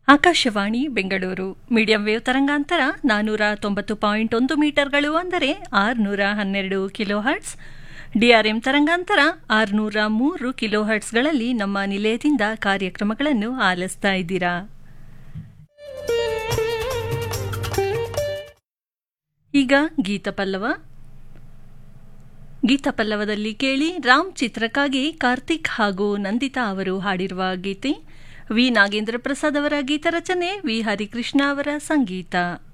Akashvani Bengaluru medium wave ತರಂಗಾಂತರ ನಾನ್ನೂರ ತೊಂಬತ್ತು ಪಾಯಿಂಟ್ ಒಂದು ಮೀಟರ್ಗಳು ಅಂದರೆ ಆರುನೂರ ಹನ್ನೆರಡು ಕಿಲೋ ಹರ್ಟ್ಸ್ ಡಿಆರ್ಎಂ ತರಂಗಾಂತರ ಆರುನೂರ ಮೂರು ಕಿಲೋ ಹರ್ಟ್ಸ್ಗಳಲ್ಲಿ ನಮ್ಮ ನಿಲಯದಿಂದ ಕಾರ್ಯಕ್ರಮಗಳನ್ನು ಆಲಿಸ್ತಾ ಇದ್ದೀರಾ ಈಗ ಗೀತಪಲ್ಲವ ಗೀತಪಲ್ಲವದಲ್ಲಿ ಕೇಳಿ ರಾಮ್ ಚಿತ್ರಕ್ಕಾಗಿ ಕಾರ್ತಿಕ್ ಹಾಗೂ ನಂದಿತಾ ಅವರು ಹಾಡಿರುವ ಗೀತೆ ವಿ ನಾಗೇಂದ್ರ ಪ್ರಸಾದ್ ಅವರ ಗೀತ ರಚನೆ ವಿ ಹರಿಕೃಷ್ಣ ಅವರ ಸಂಗೀತ